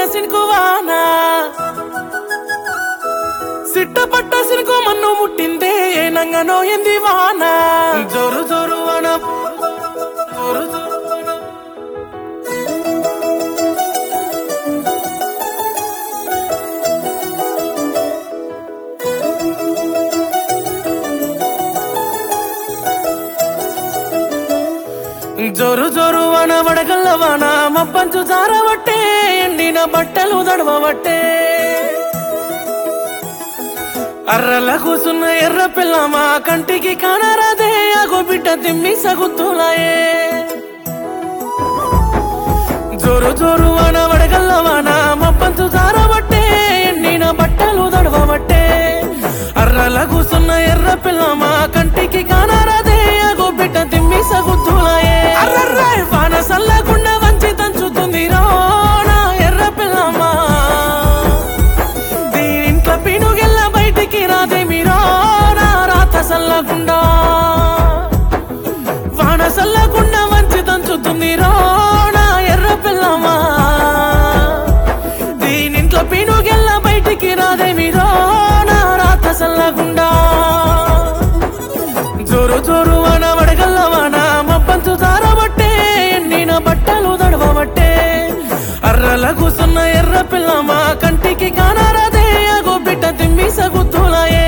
సినుకువానా సిట్ట పట్ట సినుకు మన్ను ముట్టిందే ఏనంగనో ఎంది వాన జోరు జోరు వన జోరు జోరు వన జోరు జోరు వన వడగల్ల వాన మబ్బంచు జారవట్టే ఎండిన బట్టలు దడవబట్టే అర్రల కూసున్న ఎర్ర పిల్లమా కంటికి కానరాదే అగో బిడ్డ తిమ్మి సగుత్తులాయే జోరు జోరు వాన వడగల్ల వాన మబ్బంచు జారబట్టే ఎండిన బట్టలు దడవబట్టే అర్రల కూసున్న ఎర్ర పిల్లమా కంటికి కానరాదే అగో బిడ్డ తిమ్మి సగుత్తులాయే అర్రర్రే వాన సల్లగుండ వంచి దంచుతుంది రోనా ఎర్ర పిల్లమా దీంట్లో పినుగెల్ల బయటికి రాదే మీరా నా రాత సల్లగుండా వాన సల్లగుండా మంచి దంచుతుంది రోనా ఎర్ర పిల్లమా దీనింట్లో పినుగెల్ల బయటికి రాదే మీరా నా రాత సల్లగుండా జోరు జోరు వాన వడగల్ల వాన మబ్బంచు జారబట్టే ఎండిన బట్టలు దడవబట్టే అర్రల కూసున్న ఎర్ర పిల్లమా కంటికి కానరాదే అగో బిడ్డ తిమ్మి సగుత్తులాయే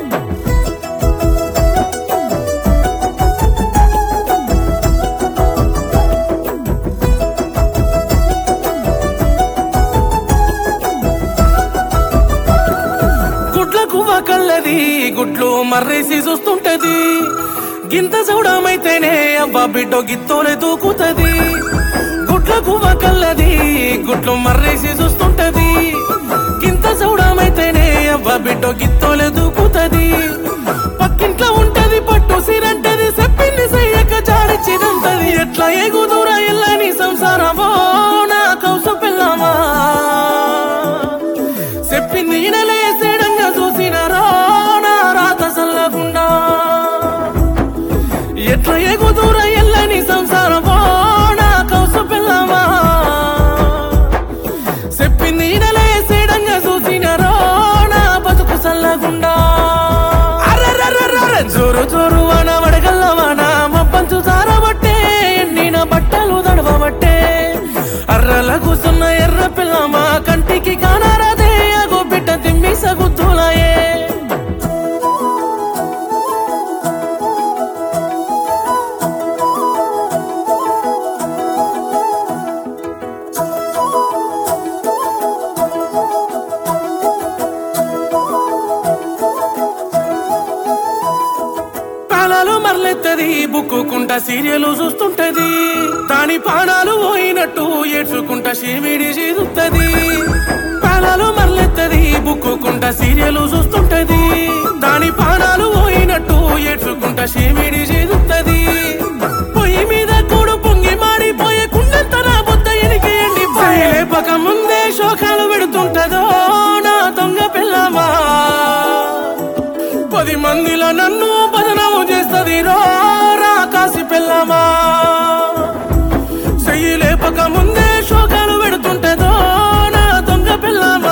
గుడ్ల కువ్వ కల్లది గుడ్లు మర్రేసి చూస్తుంటది గింత చూడమైతేనే అవ్వ బిడ్డో గిత్తోలే దూకుతది గుడ్ల కువ్వ కల్లది గుడ్లు మర్రేసి చూస్తుంటది గింత చూడమైతేనే అవ్వ బిడ్డో గిత్తోలే దూకుతది పక్కింట్లో ఉంటది పట్టు సిరంటది చెప్పింది చెయ్యక జారిచ్చిదంటది ఎట్లా ఎగుదురా ఎల్లని సంసారమో నా కౌసు పిల్లమా చెప్పింది ఈనలేసేడంగా చూసినారో నా రాత సల్లగుండా ఎట్లా ఎగుదూర ఎల్లని సంసారమో నా కౌసు పిల్లమా చెప్పింది ఈనలేసేడంగా చూసినారో నా బతుకు సల్లగుండా అర్రర్రర్రర్ర జోరు జోరు వాన వడగల్ల వాన మబ్బంచు జారబట్టే ఎండిన బట్టలు దడవబట్టే అర్రల కూసున్న ఎర్ర పిల్లమా కంటికి కానరాదే అగో బిడ్డ తిమ్మి సగుత్తులాయే పానాలు మరలెత్తది బుక్కుకుంటా సీరియల్ చూస్తుంటది దాని పానాలు పోయినట్టు ఏడ్చుకుంటా శివిడి చీదుతుంది పానాలు మరలెత్తది బుక్కుకుంటా సీరియల్ చూస్తుంటది దాని పానాలు పోయినట్టు ఏడ్చుకుంటా శివిడి చీదుతుంది పొయ్యి మీద కూడు పొంగి మాడిపోయే కుండంత నా బుద్ధ ఎనికి ఎండి లేపక ముందే శోకాలు పెడుతుంటదో నా దొంగ పిల్లమా పది మందిలో నన్ను బదనాము చేస్తుంది రోరా కాసి పిల్లమా చెయ్యి లేపక ముందే శోకాలు పెడుతుంటదో నా దొంగ పిల్లమా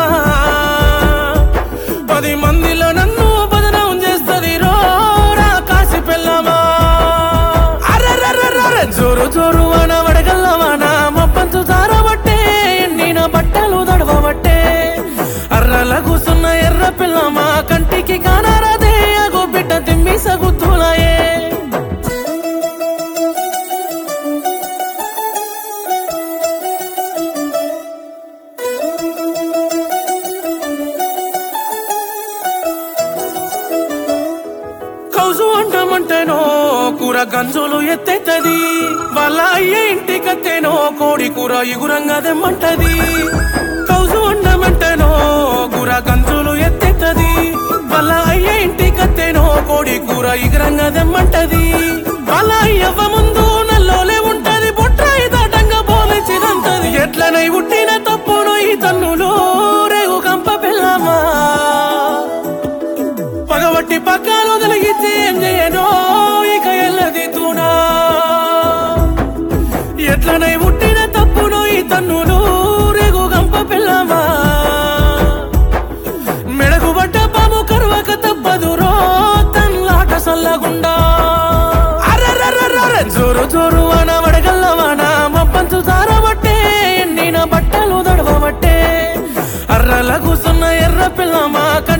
పది మందిలో నన్ను బదనాము చేస్తుంది రోరా కాసి పిల్లమా అర్రర్రర్రర్ర జోరు జోరు వాన వడగల్ల వాన మబ్బంచు జారబట్టే ఎండిన బట్టలు దడవబట్టే అర్రల కూసున్న ఎర్ర పిల్లమా కంటికి కానరాదే అగో బిడ్డ తిమ్మి సగుత్తులాయే కౌసు అంటమంటేనో కూర గంజులు ఎత్తెత్తది వాళ్ళ అయ్యే ఇంటికత్తేనో కోడి కూర ఇగురంగా దెమ్మంటది కౌసు అంటమంటేనో కూర గంజులు ఎత్తెత్తది వాళ్ళ అయ్యే ఇంటికత్తేనో కోడి కూర ఇగురంగా దెమ్మంటది వాళ్ళ అయ్యవ్వ ముందు నల్లోలే ఉంటది బొట్రాయి దాటంగా పోలిచిదంటది ఎట్లనై పుట్టిన తప్పును ఈ తన్నులు రేగు కంప పిల్లమా పగబట్టి పక్కలు తొలగించి ఏం చేయను ఇక ఎల్లది తూనా ఎట్లనై పుట్టిన తప్పును ఈ తన్నులు రేగు గంప పిల్లమా మామ